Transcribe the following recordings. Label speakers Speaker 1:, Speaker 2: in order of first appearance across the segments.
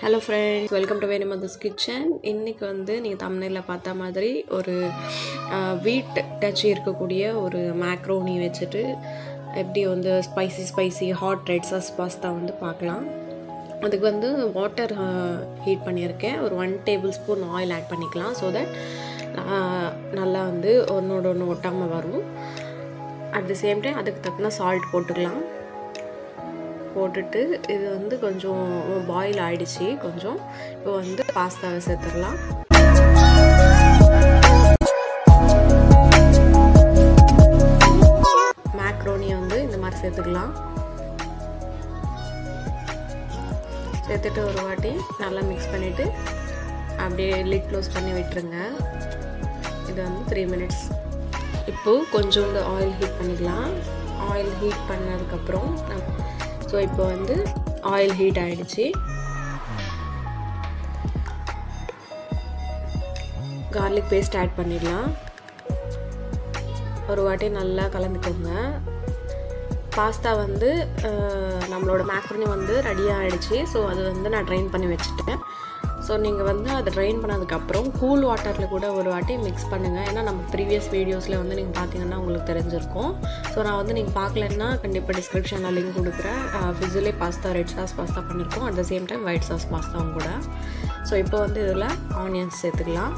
Speaker 1: hello friends welcome to வேணுமதஸ் kitchen இன்றைக்கி வந்து நீங்கள் தமிழில் பார்த்த மாதிரி ஒரு வீட் டச் இருக்கக்கூடிய ஒரு மேக்ரோனி வச்சுட்டு எப்படி வந்து spicy spicy hot red sauce pasta வந்து பார்க்கலாம் அதுக்கு வந்து வாட்டர் ஹீட் பண்ணியிருக்கேன் ஒரு one tablespoon oil add பண்ணிக்கலாம் ஸோ தட் நல்லா வந்து ஒன்றோட ஒன்று ஒட்டாமல் வரும் அட் த சேம் டைம் அதுக்கு தக்கன சால்ட் போட்டுக்கலாம் போட்டுட்டு இது வந்து கொஞ்சம் பாயில் ஆயிடுச்சு கொஞ்சம் இப்போ வந்து பாஸ்தாவை சேர்த்துடலாம் மேக்ரோனியை வந்து இந்த மாதிரி சேர்த்துக்கலாம் சேர்த்துட்டு ஒரு வாட்டி நல்லா மிக்ஸ் பண்ணிவிட்டு அப்படியே லிட் க்ளோஸ் பண்ணி விட்டுருங்க இது வந்து த்ரீ மினிட்ஸ் இப்போது கொஞ்சோண்டு ஆயில் ஹீட் பண்ணிக்கலாம் ஆயில் ஹீட் பண்ணதுக்கப்புறம் ஸோ இப்போ வந்து ஆயில் ஹீட் ஆகிடுச்சு கார்லிக் பேஸ்ட் ஆட் பண்ணிடலாம் ஒரு வாட்டி நல்லா கலந்துக்கோங்க பாஸ்தா வந்து நம்மளோட மேக்ரோனி வந்து ரெடியாக ஆகிடுச்சு ஸோ அது வந்து நான் ட்ரைன் பண்ணி வச்சுட்டேன் ஸோ நீங்கள் வந்து அதை ட்ரைன் பண்ணதுக்கப்புறம் கூல் வாட்டரில் கூட ஒரு வாட்டி மிக்ஸ் பண்ணுங்கள் ஏன்னா நம்ம ப்ரீவியஸ் வீடியோஸில் வந்து நீங்கள் பார்த்தீங்கன்னா உங்களுக்கு தெரிஞ்சிருக்கும் ஸோ நான் வந்து நீங்கள் பார்க்கலன்னா கண்டிப்பாக டிஸ்கிரிப்ஷனில் லிங்க் கொடுக்குறேன் ஃபிஸிலே பாஸ்தா ரெட் சாஸ் பாஸ்தா பண்ணியிருக்கோம் at the same time white sauce பாஸ்தாவும் கூட ஸோ இப்போ வந்து இதில் ஆனியன்ஸ் சேர்த்துக்கலாம்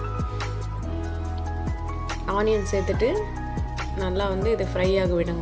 Speaker 1: ஆனியன் சேர்த்துட்டு நல்லா வந்து இதை ஃப்ரை ஆக விடுங்க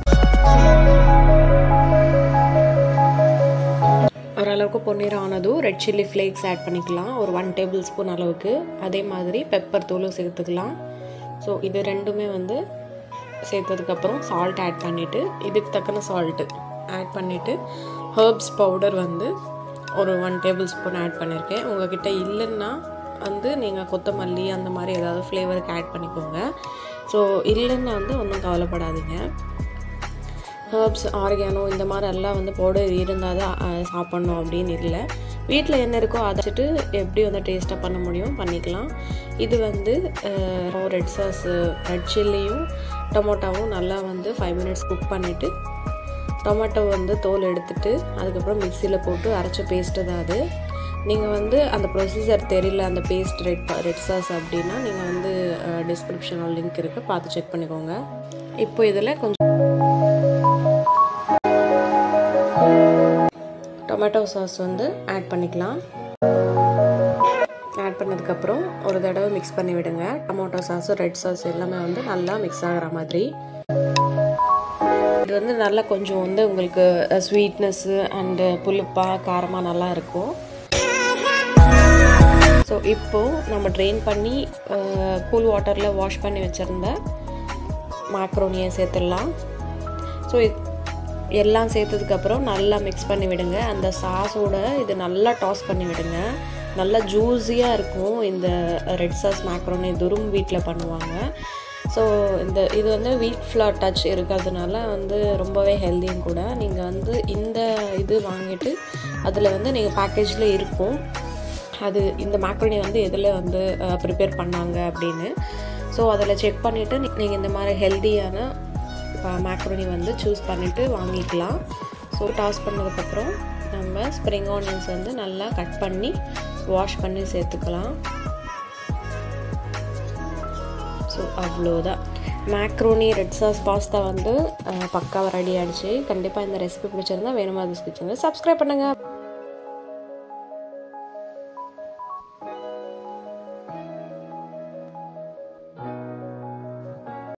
Speaker 1: ஓரளவுக்கு பொன்னிறம் ஆனதும் ரெட் சில்லி ஃப்ளேக்ஸ் ஆட் பண்ணிக்கலாம் ஒரு ஒன் டேபிள் ஸ்பூன் அளவுக்கு அதே மாதிரி பெப்பர் தூளும் சேர்த்துக்கலாம் ஸோ இது ரெண்டுமே வந்து சேர்த்ததுக்கப்புறம் சால்ட் ஆட் பண்ணிவிட்டு இதுக்கு தக்கன சால்ட்டு ஆட் பண்ணிவிட்டு ஹர்ப்ஸ் பவுடர் வந்து ஒரு ஒன் டேபிள் ஸ்பூன் ஆட் பண்ணியிருக்கேன் உங்ககிட்ட இல்லைன்னா வந்து நீங்கள் கொத்தமல்லி அந்த மாதிரி ஏதாவது ஃப்ளேவருக்கு ஆட் பண்ணிக்கோங்க ஸோ இல்லைன்னா வந்து ஒன்றும் கவலைப்படாதீங்க ஹர்ப்ஸ் ஆர்கானோ இந்த மாதிரி எல்லாம் வந்து பவுடர் இருந்தால் தான் சாப்பிட்ணும் அப்படின்னு இல்லை வீட்டில் என்ன இருக்கோ அதை வச்சுட்டு எப்படி வந்து டேஸ்ட்டாக பண்ண முடியும் பண்ணிக்கலாம் இது வந்து ரெட் சாஸ் ரெட் சில்லியும் டொமோட்டோவும் நல்லா வந்து ஃபைவ் மினிட்ஸ் குக் பண்ணிவிட்டு டொமேட்டோ வந்து தோல் எடுத்துட்டு அதுக்கப்புறம் மிக்சியில் போட்டு அரைச்ச பேஸ்ட்டு தான் அது நீங்கள் வந்து அந்த ப்ரொசீஜர் தெரியல அந்த பேஸ்ட் ரெட் ரெட் சாஸ் அப்படின்னா நீங்கள் வந்து டிஸ்கிரிப்ஷனில் லிங்க் இருக்குது பார்த்து செக் பண்ணிக்கோங்க இப்போ இதில் கொஞ்சம் டொமேட்டோ சாஸ் வந்து ஆட் பண்ணிக்கலாம் ஆட் பண்ணதுக்கப்புறம் ஒரு தடவை மிக்ஸ் பண்ணி விடுங்க டொமேட்டோ சாஸும் ரெட் சாஸ் எல்லாமே வந்து நல்லா மிக்ஸ் ஆகிற மாதிரி இது வந்து நல்லா கொஞ்சம் வந்து உங்களுக்கு ஸ்வீட்னஸ்ஸு அண்டு புளிப்பாக காரமாக நல்லா இருக்கும் ஸோ இப்போது நம்ம ட்ரெயின் பண்ணி கூல் வாட்டரில் வாஷ் பண்ணி வச்சுருந்த மேக்ரோனியை சேர்த்துடலாம் ஸோ எல்லாம் சேர்த்ததுக்கப்புறம் நல்லா மிக்ஸ் பண்ணி விடுங்க அந்த சாஸோட இது நல்லா டாஸ் பண்ணி விடுங்க நல்லா ஜூஸியாக இருக்கும் இந்த ரெட் சாஸ் மேக்ரோனி துரும் வீட்டில் பண்ணுவாங்க ஸோ இந்த இது வந்து வீட் ஃப்ளார் டச் இருக்கிறதுனால வந்து ரொம்பவே ஹெல்த்தியும் கூட நீங்கள் வந்து இந்த இது வாங்கிட்டு அதில் வந்து நீங்கள் பேக்கேஜில் இருக்கும் அது இந்த மேக்ரோனி வந்து எதில் வந்து ப்ரிப்பேர் பண்ணாங்க அப்படின்னு ஸோ அதில் செக் பண்ணிவிட்டு நீங்கள் இந்த மாதிரி ஹெல்த்தியான மேக்ரோனி வந்து சூஸ் பண்ணிவிட்டு வாங்கிக்கலாம் ஸோ டாஸ் பண்ணதுக்கப்புறம் நம்ம ஸ்ப்ரிங் ஆனியன்ஸ் வந்து நல்லா கட் பண்ணி வாஷ் பண்ணி சேர்த்துக்கலாம் ஸோ அவ்வளோதான் மேக்ரோனி ரெட் சாஸ் பாஸ்தா வந்து பக்காவாக ரெடி ஆகிடுச்சு கண்டிப்பாக இந்த ரெசிபி பிடிச்சிருந்தா வேணுமா அது கிச்சனில் சப்ஸ்கிரைப் பண்ணுங்கள்